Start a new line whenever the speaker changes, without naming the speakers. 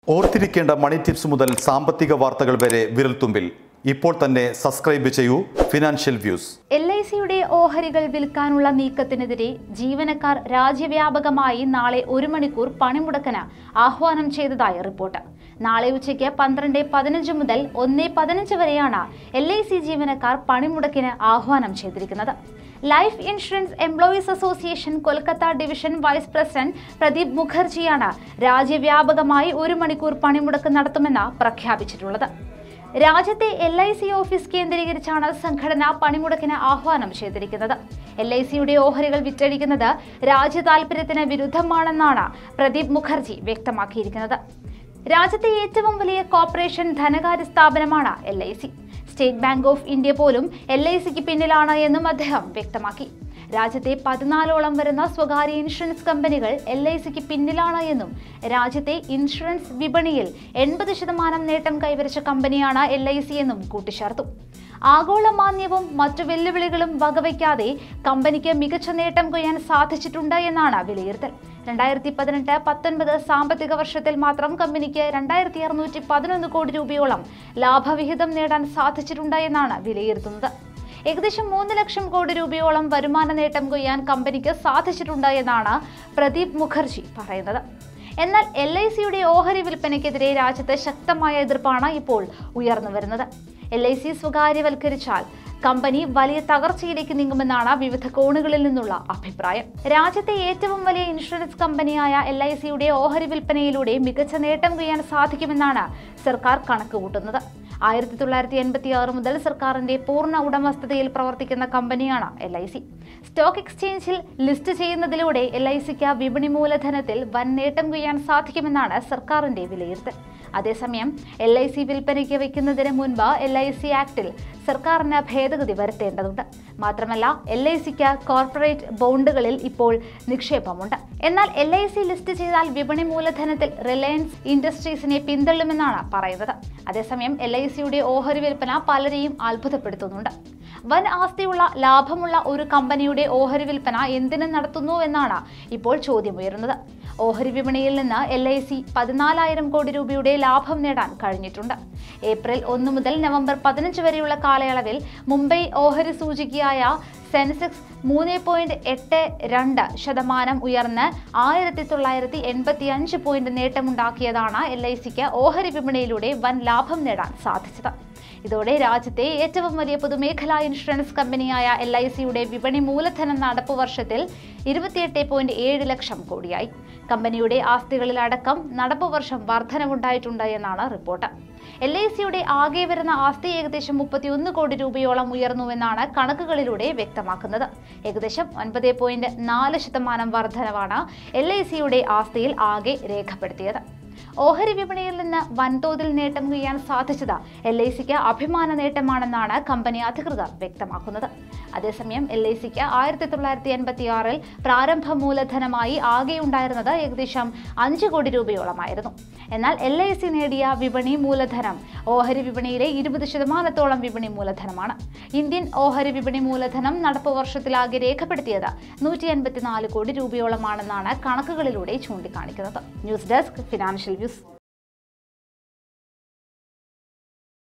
ഓർത്തിരിക്കേണ്ട മണി ടിപ്സ് മുതൽ സാമ്പത്തിക വാർത്തകൾ വരെ വിരൽത്തുമ്പിൽ ഇപ്പോൾ തന്നെ സബ്സ്ക്രൈബ് ചെയ്യൂ ഫിനാൻഷ്യൽ വ്യൂസ്
എൽ ഐ സിയുടെ ഓഹരികൾ വിൽക്കാനുള്ള നീക്കത്തിനെതിരെ ജീവനക്കാർ രാജ്യവ്യാപകമായി നാളെ ഒരു മണിക്കൂർ പണിമുടക്കിന് ആഹ്വാനം ചെയ്തതായി റിപ്പോർട്ട് നാളെ ഉച്ചയ്ക്ക് പന്ത്രണ്ട് പതിനഞ്ച് മുതൽ ഒന്ന് പതിനഞ്ച് വരെയാണ് എൽ ഐ സി ജീവനക്കാർ പണിമുടക്കിന് ആഹ്വാനം ചെയ്തിരിക്കുന്നത് life insurance employees association Kolkata division vice president Pradeep മുഖർജിയാണ് രാജ്യവ്യാപകമായി ഒരു മണിക്കൂർ പണിമുടക്ക് നടത്തുമെന്ന് പ്രഖ്യാപിച്ചിട്ടുള്ളത് രാജ്യത്തെ എൽ ഐ സി ഓഫീസ് കേന്ദ്രീകരിച്ചാണ് സംഘടന പണിമുടക്കിന് ആഹ്വാനം ചെയ്തിരിക്കുന്നത് എൽ ഐ സിയുടെ ഓഹരികൾ വിറ്റഴിക്കുന്നത് രാജ്യ താൽപര്യത്തിന് വിരുദ്ധമാണെന്നാണ് പ്രദീപ് മുഖർജി വ്യക്തമാക്കിയിരിക്കുന്നത് രാജ്യത്തെ ഏറ്റവും വലിയ കോർപ്പറേഷൻ ധനകാര്യ സ്ഥാപനമാണ് L I C State Bank of India പോലും എൽ ഐ സിക്ക് പിന്നിലാണ് എന്നും അദ്ദേഹം വ്യക്തമാക്കി രാജ്യത്തെ പതിനാലോളം വരുന്ന സ്വകാര്യ ഇൻഷുറൻസ് കമ്പനികൾ എൽ ഐ സിക്ക് പിന്നിലാണ് എന്നും രാജ്യത്തെ ഇൻഷുറൻസ് വിപണിയിൽ എൺപത് ശതമാനം നേട്ടം കൈവരിച്ച കമ്പനിയാണ് എൽ ഐ സി എന്നും കൂട്ടിച്ചേർത്തു ആഗോള മാന്യവും മറ്റു വെല്ലുവിളികളും വകവയ്ക്കാതെ കമ്പനിക്ക് മികച്ച നേട്ടം കൊയ്യാൻ സാധിച്ചിട്ടുണ്ട് എന്നാണ് വിലയിരുത്തൽ രണ്ടായിരത്തി പതിനെട്ട് പത്തൊൻപത് സാമ്പത്തിക വർഷത്തിൽ മാത്രം കമ്പനിക്ക് രണ്ടായിരത്തി അറുന്നൂറ്റി പതിനൊന്ന് കോടി രൂപയോളം ലാഭവിഹിതം നേടാൻ സാധിച്ചിട്ടുണ്ട് എന്നാണ് വിലയിരുത്തുന്നത് ഏകദേശം മൂന്ന് ലക്ഷം കോടി രൂപയോളം വരുമാന നേട്ടം കൊയ്യാൻ കമ്പനിക്ക് സാധിച്ചിട്ടുണ്ട് എന്നാണ് പ്രദീപ് മുഖർജി പറയുന്നത് എന്നാൽ എൽ ഐ സിയുടെ ഓഹരി വിൽപ്പനയ്ക്കെതിരെ രാജ്യത്ത് ശക്തമായ എതിർപ്പാണ് ഇപ്പോൾ ഉയർന്നു വരുന്നത് എൽ ഐ സി സ്വകാര്യവൽക്കരിച്ചാൽ കമ്പനി വലിയ തകർച്ചയിലേക്ക് നീങ്ങുമെന്നാണ് വിവിധ കോണുകളിൽ നിന്നുള്ള അഭിപ്രായം രാജ്യത്തെ ഏറ്റവും വലിയ ഇൻഷുറൻസ് കമ്പനിയായ എൽ ഐ സിയുടെ ഓഹരി വിൽപ്പനയിലൂടെ മികച്ച നേട്ടം കൊയ്യാൻ സാധിക്കുമെന്നാണ് സർക്കാർ കണക്കുകൂട്ടുന്നത് ആയിരത്തി തൊള്ളായിരത്തി എൺപത്തി ആറ് മുതൽ സർക്കാരിന്റെ പൂർണ്ണ ഉടമസ്ഥതയിൽ പ്രവർത്തിക്കുന്ന കമ്പനിയാണ് എൽ ഐ സി സ്റ്റോക്ക് എക്സ്ചേഞ്ചിൽ ലിസ്റ്റ് ചെയ്യുന്നതിലൂടെ എൽ ഐ സിക്ക് വിപണി മൂലധനത്തിൽ വൻ നേട്ടം കൊയ്യാൻ സാധിക്കുമെന്നാണ് സർക്കാരിന്റെ വിലയിരുത്തൽ അതേസമയം എൽ ഐ സി വിൽപ്പനയ്ക്ക് വയ്ക്കുന്നതിന് മുൻപ് എൽ ഐ സി ആക്ടിൽ സർക്കാരിന് ഭേദഗതി വരുത്തേണ്ടതുണ്ട് മാത്രമല്ല എൽ ഐ സിക്ക് കോർപ്പറേറ്റ് ബോണ്ടുകളിൽ ഇപ്പോൾ നിക്ഷേപമുണ്ട് എന്നാൽ എൽ ഐ സി ലിസ്റ്റ് ചെയ്താൽ വിപണി മൂലധനത്തിൽ റിലയൻസ് ഇൻഡസ്ട്രീസിനെ പിന്തള്ളുമെന്നാണ് പറയുന്നത് അതേസമയം എൽ ഐ സിയുടെ ഓഹരി വിൽപ്പന പലരെയും അത്ഭുതപ്പെടുത്തുന്നുണ്ട് വൻ ആസ്തിയുള്ള ലാഭമുള്ള ഒരു കമ്പനിയുടെ ഓഹരി വിൽപ്പന എന്തിനു നടത്തുന്നു എന്നാണ് ഇപ്പോൾ ചോദ്യമുയരുന്നത് ഓഹരി വിപണിയിൽ നിന്ന് എൽ ഐ സി പതിനാലായിരം കോടി രൂപയുടെ ലാഭം നേടാൻ കഴിഞ്ഞിട്ടുണ്ട് ഏപ്രിൽ ഒന്ന് മുതൽ നവംബർ പതിനഞ്ച് വരെയുള്ള കാലയളവിൽ മുംബൈ ഓഹരി സൂചികയായ സെൻസെക്സ് മൂന്ന് പോയിന്റ് എട്ട് രണ്ട് ശതമാനം ഉയർന്ന് ആയിരത്തി തൊള്ളായിരത്തി എൺപത്തി അഞ്ച് പോയിന്റ് നേട്ടമുണ്ടാക്കിയതാണ് എൽ ഐ സിക്ക് ഓഹരി വിപണിയിലൂടെ വൻ ലാഭം നേടാൻ സാധിച്ചത് ഇതോടെ രാജ്യത്തെ ഏറ്റവും വലിയ പൊതുമേഖലാ ഇൻഷുറൻസ് കമ്പനിയായ എൽ ഐ സിയുടെ വിപണി മൂലധനം നടപ്പ് വർഷത്തിൽ ഇരുപത്തിയെട്ട് പോയിന്റ് ഏഴ് ലക്ഷം കോടിയായി കമ്പനിയുടെ ആസ്തികളിലടക്കം നടപ്പ് വർഷം വർധനവുണ്ടായിട്ടുണ്ട് എന്നാണ് റിപ്പോർട്ട് എൽ ഐ സിയുടെ ആകെ വരുന്ന ആസ്തി ഏകദേശം മുപ്പത്തിയൊന്ന് കോടി രൂപയോളം ഉയർന്നുവെന്നാണ് കണക്കുകളിലൂടെ വ്യക്തമാക്കുന്നത് ഏകദേശം ഒൻപത് പോയിന്റ് നാല് ശതമാനം വർധനവാണ് എൽ ഐ സിയുടെ ആസ്തിയിൽ ആകെ രേഖപ്പെടുത്തിയത് ഓഹരി വിപണിയിൽ നിന്ന് വൻതോതിൽ നേട്ടം കൊയ്യാൻ സാധിച്ചത് എൽ ഐ സിക്ക് അഭിമാന നേട്ടമാണെന്നാണ് കമ്പനി അധികൃതർ വ്യക്തമാക്കുന്നത് അതേസമയം എൽ ഐ സിക്ക് ആയിരത്തി തൊള്ളായിരത്തി എൺപത്തി ആറിൽ പ്രാരംഭ മൂലധനമായി ആകെ ഉണ്ടായിരുന്നത് ഏകദേശം അഞ്ച് കോടി രൂപയോളമായിരുന്നു എന്നാൽ എൽ ഐ സി നേടിയ വിപണി മൂലധനം ഓഹരി വിപണിയിലെ ഇരുപത് ശതമാനത്തോളം വിപണി മൂലധനമാണ് ഇന്ത്യൻ ഓഹരി വിപണി മൂലധനം നടപ്പ് വർഷത്തിലാകെ രേഖപ്പെടുത്തിയത് നൂറ്റി എൺപത്തിനാല് കോടി രൂപയോളമാണെന്നാണ് കണക്കുകളിലൂടെ ചൂണ്ടിക്കാണിക്കുന്നത് ന്യൂസ് ഡെസ്ക് ഫിനാൻഷ്യൽ വ്യൂസ്